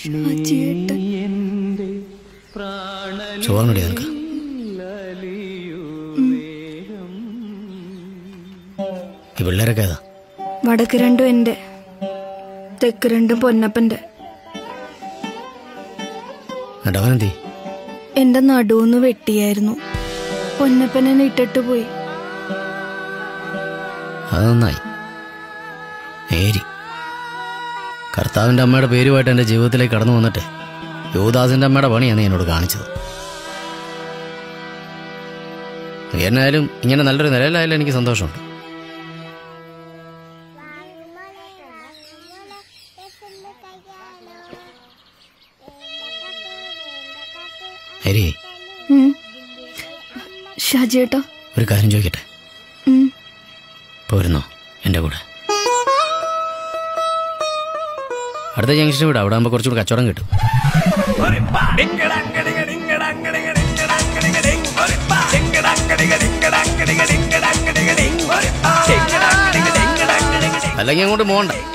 ഷാജിയേട്ടൻ ചോറിനടി നിനക്ക് ഈ പിള്ളേരൊക്കെ ഏതാ വടക്ക് രണ്ടും എന്റെ തെക്ക് രണ്ടും പൊന്നപ്പന്റെ എന്നിട്ട് അവനെന്തി എന്റെ നടുവൊന്ന് വെട്ടിയായിരുന്നു പൊന്നപ്പൻ എന്നെ ഇട്ടിട്ട് പോയി അത് നന്നായി മേരി കർത്താവിൻ്റെ അമ്മയുടെ പേരുമായിട്ട് എൻ്റെ ജീവിതത്തിലേക്ക് കടന്നു വന്നിട്ട് യുവദാസിൻ്റെ അമ്മയുടെ പണിയാണ് നീ എന്നോട് കാണിച്ചത് നീ എന്നായാലും ഇങ്ങനെ നല്ലൊരു നിലയിലായാലും എനിക്ക് സന്തോഷമുണ്ട് ഹരി ഉം. ഷാജിയേട്ടാ ഒരു കാര്യം ചോദിക്കട്ടെ ഉം. പോരുന്നോ എൻ്റെ കൂടെ അടുത്ത ജംഗ്ഷനിൽ വിടാം അവിടെ ആകുമ്പോൾ കുറച്ചുകൂടി കച്ചവടം കിട്ടും അല്ലെങ്കിൽ അങ്ങോട്ട് പോകണ്ട